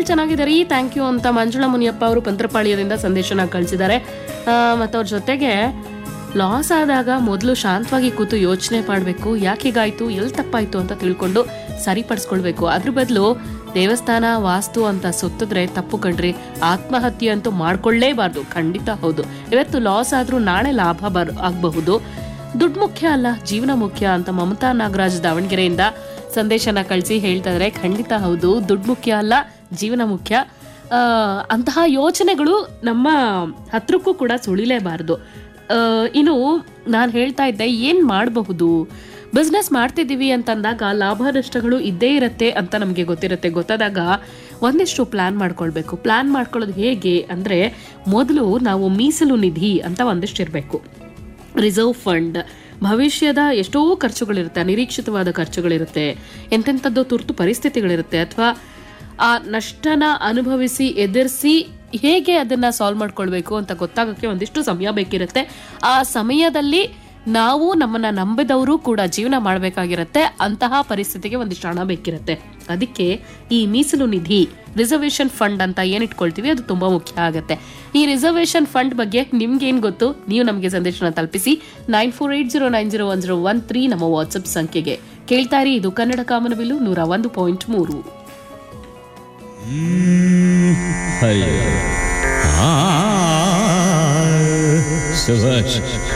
ಮಕ್ಕಳು ಚೆನ್ನಾಗಿದ್ದಾರೆ ಈ ಥ್ಯಾಂಕ್ ಯು ಅಂತ ಮಂಜುಳಾ ಮುನಿಯಪ್ಪ ಅವರು ಪಂತ್ರಪಾಳ್ಯದಿಂದ ಸಂದೇಶನ ಕಳಿಸಿದ್ದಾರೆ ಮತ್ತು ಅವ್ರ ಜೊತೆಗೆ ಲಾಸ್ ಆದಾಗ ಮೊದಲು ಶಾಂತವಾಗಿ ಕೂತು ಯೋಚನೆ ಮಾಡಬೇಕು ಯಾಕೆ ಹೀಗಾಯ್ತು ಎಲ್ಲಿ ತಪ್ಪಾಯ್ತು ಅಂತ ತಿಳ್ಕೊಂಡು ಸರಿಪಡಿಸ್ಕೊಳ್ಬೇಕು ಅದ್ರ ಬದಲು ದೇವಸ್ಥಾನ ವಾಸ್ತು ಅಂತ ಸುತ್ತಿದ್ರೆ ತಪ್ಪು ಕಣ್ರಿ ಆತ್ಮಹತ್ಯೆ ಅಂತೂ ಮಾಡ್ಕೊಳ್ಳೇಬಾರ್ದು ಖಂಡಿತ ಹೌದು ಇವತ್ತು ಲಾಸ್ ಆದ್ರೂ ನಾಳೆ ಲಾಭ ಬರ್ ಆಗಬಹುದು ದುಡ್ಡು ಮುಖ್ಯ ಅಲ್ಲ ಜೀವನ ಮುಖ್ಯ ಅಂತ ಮಮತಾ ನಾಗರಾಜ್ ದಾವಣಗೆರೆಯಿಂದ ಸಂದೇಶನ ಕಳಿಸಿ ಹೇಳ್ತಾ ಇದಾರೆ ಖಂಡಿತ ಹೌದು ದುಡ್ಡು ಮುಖ್ಯ ಅಲ್ಲ ಜೀವನ ಮುಖ್ಯ ಆ, ಅಂತಹ ಯೋಚನೆಗಳು ನಮ್ಮ ಹತ್ರಕ್ಕೂ ಕೂಡ ಸುಳಿಲೇಬಾರದು ಆ, ಇನ್ನು ನಾನು ಹೇಳ್ತಾ ಇದ್ದೆ ಏನು ಮಾಡಬಹುದು ಬಿಸ್ನೆಸ್ ಮಾಡ್ತಿದ್ದೀವಿ ಅಂತಂದಾಗ ಲಾಭ ನಷ್ಟಗಳು ಇದ್ದೇ ಇರುತ್ತೆ ಅಂತ ನಮಗೆ ಗೊತ್ತಿರುತ್ತೆ ಗೊತ್ತಾದಾಗ ಒಂದಿಷ್ಟು ಪ್ಲಾನ್ ಮಾಡ್ಕೊಳ್ಬೇಕು ಪ್ಲಾನ್ ಮಾಡ್ಕೊಳ್ಳೋದು ಹೇಗೆ ಅಂದರೆ ಮೊದಲು ನಾವು ಮೀಸಲು ನಿಧಿ ಅಂತ ಒಂದಿಷ್ಟು ಇರಬೇಕು ರಿಸರ್ವ್ ಫಂಡ್ ಭವಿಷ್ಯದ ಎಷ್ಟೋ ಖರ್ಚುಗಳಿರುತ್ತೆ ಅನಿರೀಕ್ಷಿತವಾದ ಖರ್ಚುಗಳಿರುತ್ತೆ ಎಂತೆಂಥದ್ದು ತುರ್ತು ಪರಿಸ್ಥಿತಿಗಳಿರುತ್ತೆ ಅಥವಾ ಆ ನಷ್ಟನ ಅನುಭವಿಸಿ ಎದುರಿಸಿ ಹೇಗೆ ಅದನ್ನ ಸಾಲ್ವ್ ಮಾಡ್ಕೊಳ್ಬೇಕು ಅಂತ ಗೊತ್ತಾಗಕ್ಕೆ ಒಂದಿಷ್ಟು ಸಮಯ ಬೇಕಿರುತ್ತೆ ಆ ಸಮಯದಲ್ಲಿ ನಾವು ನಮ್ಮನ್ನ ನಂಬಿದವರು ಕೂಡ ಜೀವನ ಮಾಡಬೇಕಾಗಿರುತ್ತೆ ಅಂತಹ ಪರಿಸ್ಥಿತಿಗೆ ಒಂದಿಷ್ಟು ಹಣ ಬೇಕಿರುತ್ತೆ ಅದಕ್ಕೆ ಈ ಮೀಸಲು ನಿಧಿ ರಿಸರ್ವೇಶನ್ ಫಂಡ್ ಅಂತ ಏನ್ ಇಟ್ಕೊಳ್ತೀವಿ ಅದು ತುಂಬಾ ಮುಖ್ಯ ಆಗುತ್ತೆ ಈ ರಿಸರ್ವೇಶನ್ ಫಂಡ್ ಬಗ್ಗೆ ನಿಮ್ಗೆ ಏನ್ ಗೊತ್ತು ನೀವು ನಮಗೆ ಸಂದೇಶನ ತಲುಪಿಸಿ nine four eight zero nine zero one zero one three ನಮ್ಮ ವಾಟ್ಸ್ಆಪ್ ಸಂಖ್ಯೆಗೆ ಕೇಳ್ತಾ ಇರಿ ಇದು ಕನ್ನಡ ಕಾಮನಬಿಲ್ಲು ನೂರ ಒಂದು ಪಾಯಿಂಟ್ ಮೂರು ಅಯ್ಯೋ ಆ, ಸುಭಾಷ್